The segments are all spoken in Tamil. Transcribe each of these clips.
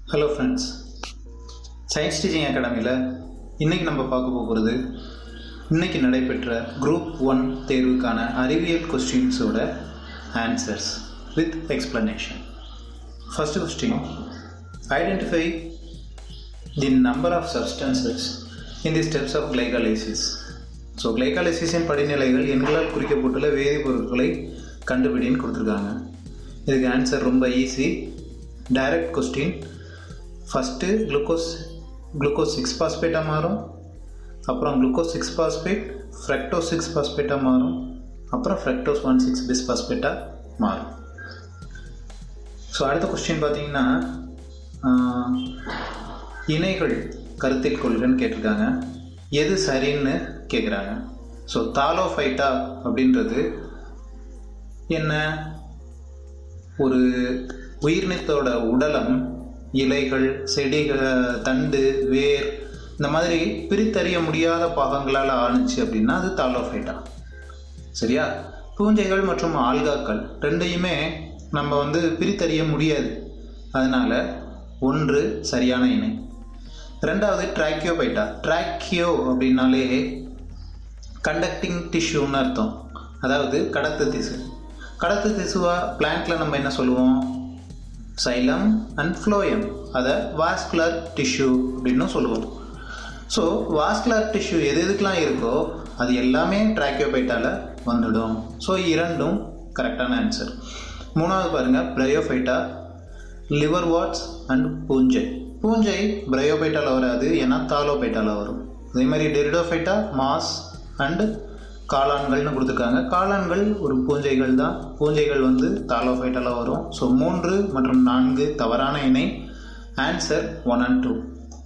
ஹலோ ஃப்ரெண்ட்ஸ் சயின்ஸ் டீச்சிங் அகாடமியில் இன்றைக்கி நம்ம பார்க்க போகிறது இன்றைக்கி நடைபெற்ற குரூப் ஒன் தேர்வுக்கான அறிவியல் கொஸ்டின்ஸோட answers with explanation first question identify the number of substances in the steps of glycolysis so கிளைகாலிசிஸின் படிநிலைகள் எண்களால் குறிக்கப்பட்டுள்ள வேதிப்பொருட்களை கண்டுபிடின்னு கொடுத்துருக்காங்க இதுக்கு ஆன்சர் ரொம்ப easy direct question first glucose glucose six பாஸ்பேட்டாக மாறும் அப்புறம் glucose six phosphate fructose six பாஸ்பேட்டாக மாறும் அப்புறம் ஃப்ரெக்டோஸ் ஒன் சிக்ஸ் பிஸ் பாஸ்பேட்டாக மாறும் ஸோ அடுத்த கொஸ்டின் பார்த்தீங்கன்னா ஆஹ், இணைகள் கருத்தில் கொள்கன்னு கேட்டிருக்காங்க எது சரின்னு கேட்குறாங்க ஸோ தாலோஃபைட்டா அப்படின்றது என்ன ஒரு உயிரினத்தோட உடலம் இலைகள் செடிகள் தண்டு வேர் இந்த மாதிரி பிரித்தறிய முடியாத பாகங்களால் ஆணுச்சு அப்படின்னா அது தாலோஃபைட்டா சரியா பூஞ்சைகள் மற்றும் ஆல்காக்கள் ரெண்டையுமே நம்ம வந்து பிரித்தறிய முடியாது அதனால் ஒன்று சரியான இணை ரெண்டாவது ட்ராக்கியோபைட்டா ட்ராக்கியோ அப்படின்னாலே கண்டக்டிங் டிஷ்யூன்னு அர்த்தம் அதாவது கடத்து திசு கடத்து திசுவா பிளான்ட்ல நம்ம என்ன சொல்லுவோம் சைலம் அண்ட் ஃப்ளோயம் அதை வாஸ்குலர் டிஷ்யூ அப்படின்னு சொல்லுவோம் ஸோ வாஸ்குலர் டிஷ்யூ எது எதுக்கெலாம் இருக்கோ அது எல்லாமே ட்ராக்கியோபைட்டால வந்துடும் ஸோ இரண்டும் கரெக்டான ஆன்சர் மூணாவது பாருங்கள் பிரயோஃபைட்டா லிவர் வாட்ஸ் அண்ட் பூஞ்சை பூஞ்சை பிரயோபைட்டால வராது ஏன்னா தாலோபைட்டால வரும் அதே மாதிரி டெரிடோஃபைட்டா மாஸ் அண்ட் காளான்கள்னு கொடுத்துருக்காங்க காளான்கள் ஒரு பூஞ்சைகள் தான் பூஞ்சைகள் வந்து தாலோஃபைட்டால வரும் ஸோ மூன்று மற்றும் நான்கு தவறான இணை ஆன்சர் ஒன் அண்ட் டூ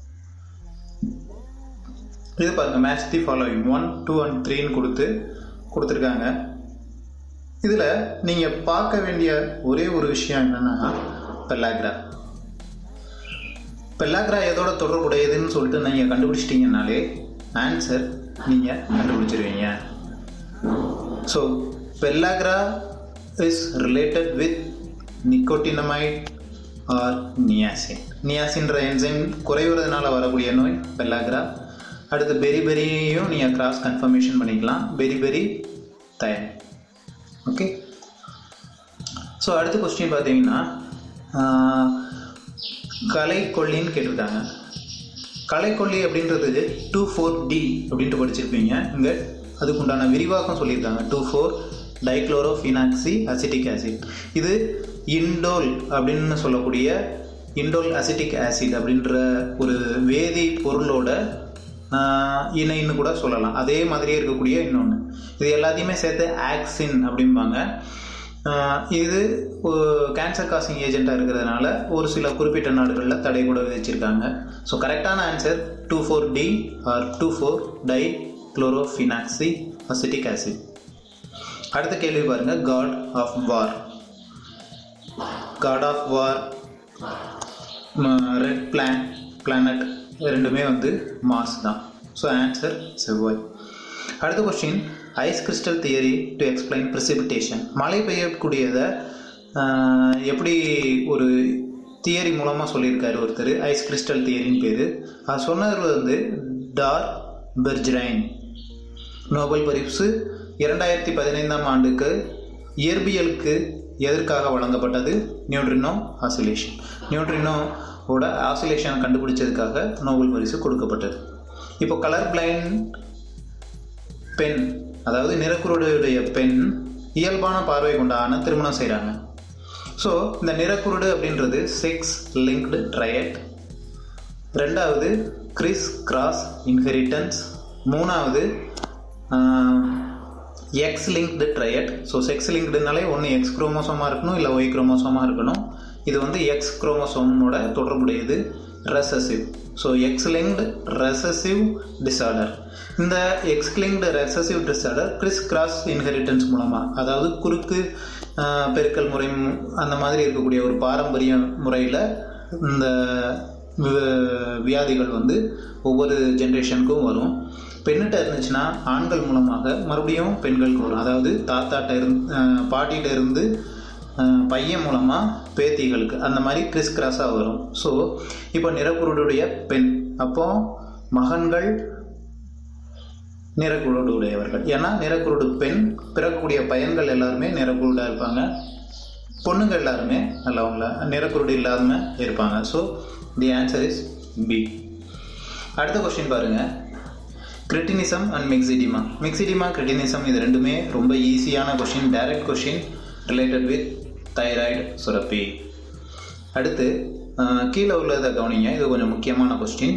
இது பாருங்க match the following one two and த்ரீன்னு கொடுத்து கொடுத்துருக்காங்க இதில் நீங்கள் பார்க்க வேண்டிய ஒரே ஒரு விஷயம் என்னென்னா பெல்லாக்ரா பெல்லாக்ரா எதோட தொடர்புடையதுன்னு சொல்லிட்டு நீங்கள் கண்டுபிடிச்சிட்டிங்கனாலே ஆன்சர் நீங்கள் கண்டுபிடிச்சிருவீங்க so pellagra is related with nicotinamide or niacin நியாசின்ற என்சைம் குறைவுறதுனால வரக்கூடிய நோய் பெல்லாக்ரா அடுத்து பெரி பெரியும் நீங்கள் கிராஸ் கன்ஃபர்மேஷன் பண்ணிக்கலாம் beriberi thiamine okay so அடுத்த கொஸ்டின் பார்த்தீங்கன்னா ஆஹ், கலைக்கொல்லின்னு கேட்டிருக்காங்க கலைக்கொல்லி அப்படின்றது டூ ஃபோர் டி அப்படின்ட்டு படிச்சிருப்பீங்க இங்கே அதுக்குண்டான விரிவாக்கம் சொல்லியிருக்காங்க two four dichlorophenoxy acetic acid இது இண்டோல் அப்படின்னு சொல்லக்கூடிய இண்டோல் அசிட்டிக் ஆசிட் அப்படின்ற ஒரு வேதி பொருளோட ஆஹ், இணைன்னு கூட சொல்லலாம் அதே மாதிரியே இருக்கக்கூடிய இன்னொன்று இது எல்லாத்தையுமே சேர்த்து ஆக்சின் அப்படிம்பாங்க ஆஹ், இது கேன்சர் காசிங் ஏஜெண்ட்டாக இருக்கிறதுனால ஒரு சில குறிப்பிட்ட நாடுகளில் தடை கூட விதிச்சிருக்காங்க ஸோ கரெக்டான answer two four D or two four di chlorophenoxy acetic acid அடுத்த கேள்வி பாருங்க god of war god of war red plan planet ரெண்டுமே வந்து மாஸ் தான் ஸோ ஆன்சர் செவ்வாய் அடுத்த question ice crystal theory to explain precipitation மழை பெய்யக்கூடியதை ஆஹ், எப்படி ஒரு தியரி மூலமாக சொல்லியிருக்காரு ஒருத்தர் ஐஸ் கிறிஸ்டல் தியரின்னு பேர் அது சொன்னது வந்து டார் பெர்ஜ்ரைன் நோபல் பரிசு இரண்டாயிரத்தி பதினைந்தாம் ஆண்டுக்கு இயற்பியலுக்கு எதற்காக வழங்கப்பட்டது நியூட்ரினோ ஆசிலேஷன் நியூட்ரினோவோட ஆசிலேஷன் கண்டுபிடிச்சதுக்காக நோபல் பரிசு கொடுக்கப்பட்டது இப்போ கலர் பிளைண்ட் பெண் அதாவது நிறக்குருடைய பெண் இயல்பான பார்வை கொண்ட ஆணை திருமணம் செய்கிறாங்க ஸோ இந்த நிறக்குருடு அப்படின்றது செக்ஸ் லிங்க்டு ட்ரையட் ரெண்டாவது கிறிஸ் கிராஸ் இன்ஹெரிட்டன்ஸ் மூணாவது X linked triad so sex லிங்க்டுனாலே ஒன்று எக்ஸ் குரோமோசோமாக இருக்கணும் இல்லை ஒய் குரோமோசோமாக இருக்கணும் இது வந்து எக்ஸ் குரோமோசோமோட தொடர்புடையது recessive so X linked recessive disorder இந்த X linked recessive disorder criss cross inheritance மூலமாக அதாவது குறுக்கு ஆஹ், பெருக்கல் முறை மு- அந்த மாதிரி இருக்கக்கூடிய ஒரு பாரம்பரிய முறையில் இந்த வி- வியாதிகள் வந்து ஒவ்வொரு ஜென்ரேஷனுக்கும் வரும் பெண்ணிட்ட இருந்துச்சுன்னா ஆண்கள் மூலமாக மறுபடியும் பெண்களுக்கு வரும் அதாவது தாத்தாட்ட இருந்து பாட்டிகிட்ட இருந்து அஹ், பையன் மூலமாக பேத்திகளுக்கு அந்த மாதிரி கிறிஸ் கிராஸாக வரும் ஸோ இப்போ நிறக்குருடுடைய பெண் அப்போ மகன்கள் நிறக்குருடு உடையவர்கள் ஏன்னா நிறக்குருடு பெண் பிறக்கக்கூடிய பையன்கள் எல்லாருமே நிறக்குருடாக இருப்பாங்க பொண்ணுங்க எல்லாருமே நல்லவங்கள நிறக்குருடு இல்லாம இருப்பாங்க so the answer is B அடுத்த கொஸ்டின் பாருங்க cretinism and myxedema myxedema cretinism இது ரெண்டுமே ரொம்ப ஈஸியான question direct question related with thyroid சுரப்பி அடுத்து அஹ், கீழே உள்ளதை கவனிங்க இது கொஞ்சம் முக்கியமான கொஸ்டின்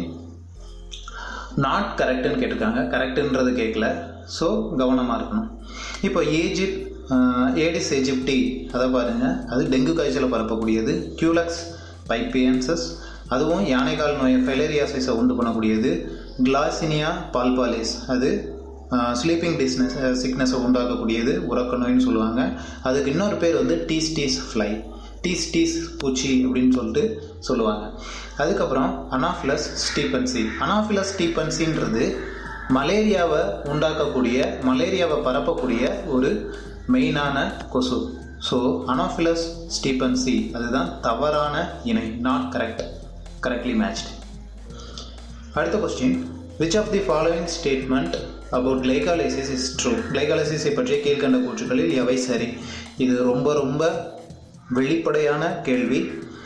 நாட் கரெக்டுன்னு கேட்டிருக்காங்க கரெக்டுன்றது கேட்கல ஸோ கவனமாக இருக்கணும் இப்போ ஏஜிப் ஏடிஸ் எஜிப்டி அதை பாருங்கள் அது டெங்கு காய்ச்சலை பரப்பக்கூடியது கியூலக்ஸ் பைப்பியன்சஸ் அதுவும் யானைக்கால் நோய் ஃபெலேரியாசிஸை உண்டு பண்ணக்கூடியது கிளாசினியா பால்பாலிஸ் அது ஸ்லீப்பிங் டிஸ்னஸ் சிக்னஸை உண்டாக்கக்கூடியது உறக்க நோயின்னு சொல்லுவாங்க அதுக்கு இன்னொரு பேர் வந்து tsetse fly tsetse பூச்சி அப்படின்னு சொல்லிட்டு சொல்லுவாங்க அதுக்கப்புறம் அனாஃபிலஸ் ஸ்டீபன்சி அனாஃபிலஸ் ஸ்டீபன்சின்றது மலேரியாவை உண்டாக்கக்கூடிய மலேரியாவை பரப்பக்கூடிய ஒரு மெயினான கொசு ஸோ அனாஃபிலஸ் ஸ்டீபன்சி அதுதான் தவறான இணை நாட் கரெக்ட் கரெக்ட்லி மேட்ச்டு அடுத்த question which of the following statement about glycolysis is true கிளைகாலிசிஸை பற்றிய கீழ்கண்ட கூற்றுகளில் எவை சரி இது ரொம்ப ரொம்ப வெளிப்படையான கேள்வி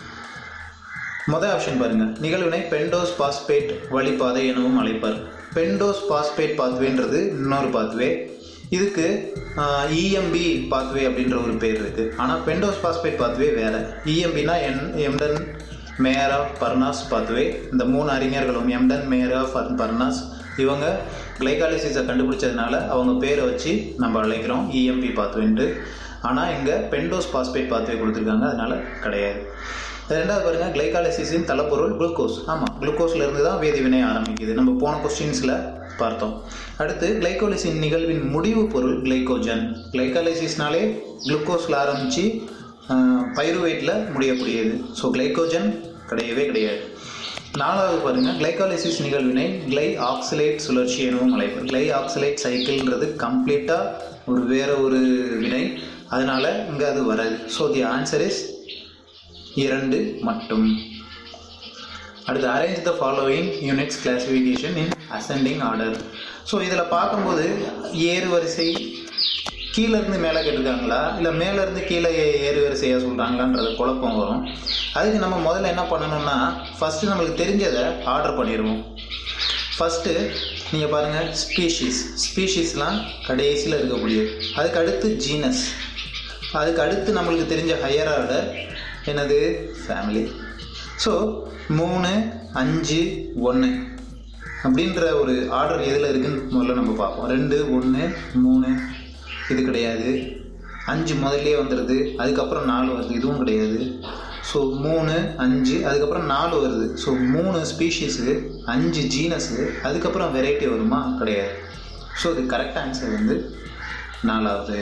மொதல் ஆப்ஷன் பாருங்க நிகழ்வினை பெண்டோஸ் பாஸ்பேட் வழிப்பாதை எனவும் அழைப்பார் பெண்டோஸ் பாஸ்பேட் பாத்வேன்றது இன்னொரு பாத்வே இதுக்கு இஎம்பி பாத்வே அப்படின்ற ஒரு பேர் இருக்குது ஆனால் பெண்டோஸ் பாஸ்பேட் பாத்வே வேறு இஎம்பினா என் Embden Meyerhof of Parnas pathway இந்த மூணு அறிஞர்களும் எம்டன் மேயர் ஆஃப் பர்னாஸ் இவங்க கிளைகாலிசிஸை கண்டுபிடிச்சதுனால அவங்க பேரை வச்சு நம்ம அழைக்கிறோம் இஎம்பி பாத்வேன்ட்டு ஆனால் இங்கே பெண்டோஸ் பாஸ்பேட் பாத்வே கொடுத்துருக்காங்க அதனால கிடையாது ரெண்டாவது பாருங்க கிளைகாலிசிஸின் தலைப்பொருள் குளுக்கோஸ் ஆமாம் குளுக்கோஸ்ல இருந்து தான் வேதிவினை ஆரம்பிக்குது நம்ம போன கொஸ்டின்ஸில் பார்த்தோம் அடுத்து கிளைகோலிசின் நிகழ்வின் முடிவு பொருள் கிளைகோஜன் கிளைகாலிசிஸ்னாலே குளுக்கோஸில் ஆரம்பித்து பைருவேட்டில் முடியக்கூடியது ஸோ கிளைகோஜன் கிடையவே கிடையாது நாலாவது பாருங்க கிளைகாலிசிஸ் நிகழ்வினை கிளை ஆக்சிலேட் சுழற்சி எனவும் அழைப்பர் கிளை ஆக்சிலேட் சைக்கிள்ன்றது கம்ப்ளீட்டாக ஒரு வேற ஒரு வினை அதனால இங்கே அது வராது ஸோ தி ஆன்சர் இஸ் இரண்டு மட்டும் அடுத்து arrange the following units classification in ascending order so இதில் பார்க்கும்போது ஏறு வரிசை கீழே இருந்து மேலே கேட்டிருக்காங்களா இல்லை மேலே இருந்து கீழே ஏ- ஏறு வரிசையாக சொல்கிறாங்களான்றது குழப்பம் வரும் அதுக்கு நம்ம முதல்ல என்ன பண்ணணும்னா ஃபஸ்ட்டு நம்மளுக்கு தெரிஞ்சதை ஆர்டர் பண்ணிடுவோம் ஃபஸ்ட்டு நீங்கள் பாருங்கள் ஸ்பீஷீஸ் ஸ்பீஷீஸ்லாம் கடைசியில் இருக்கக்கூடியது அதுக்கு அடுத்து ஜீனஸ் அதுக்கு அடுத்து நம்மளுக்கு தெரிஞ்ச ஹையர் ஆர்டர் என்னது ஃபேமிலி ஸோ மூணு அஞ்சு ஒன்று அப்படின்ற ஒரு ஆர்டர் எதில் இருக்குன்னு முதல்ல நம்ம பார்ப்போம் ரெண்டு ஒன்று மூணு இது கிடையாது அஞ்சு முதல்லே வந்துடுது அதுக்கப்புறம் நாலு வருது இதுவும் கிடையாது ஸோ மூணு அஞ்சு அதுக்கப்புறம் நாலு வருது ஸோ மூணு ஸ்பீஷீஸு அஞ்சு ஜீனஸு அதுக்கப்புறம் வெரைட்டி வருமா கிடையாது ஸோ இது கரெக்ட் ஆன்சர் வந்து நாலாவது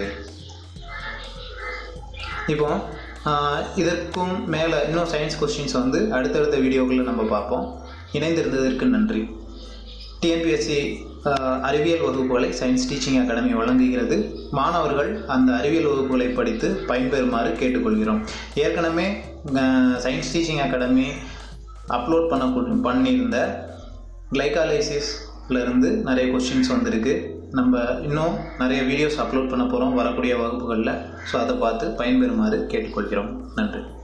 இப்போ ஆஹ், இதற்கும் மேலே இன்னும் சயின்ஸ் கொஸ்டின்ஸ் வந்து அடுத்தடுத்த வீடியோக்களில் நம்ம பார்ப்போம் இணைந்திருந்ததற்கு நன்றி டிஎன்பிஎஸ்சி அறிவியல் வகுப்புகளை சயின்ஸ் டீச்சிங் அகாடமி வழங்குகிறது மாணவர்கள் அந்த அறிவியல் வகுப்புகளை படித்து பயன்பெறுமாறு கேட்டுக்கொள்கிறோம் ஏற்கனவே சயின்ஸ் டீச்சிங் அகாடமி அப்லோட் பண்ண பண்ணியிருந்த கிளைகாலைசிஸ்ல இருந்து நிறைய கொஸ்டின்ஸ் வந்திருக்கு நம்ம இன்னும் நிறைய வீடியோஸ் அப்லோட் பண்ண போகிறோம் வரக்கூடிய வகுப்புகளில் ஸோ அதை பார்த்து பயன்பெறுமாறு கேட்டுக்கொள்கிறோம் நன்றி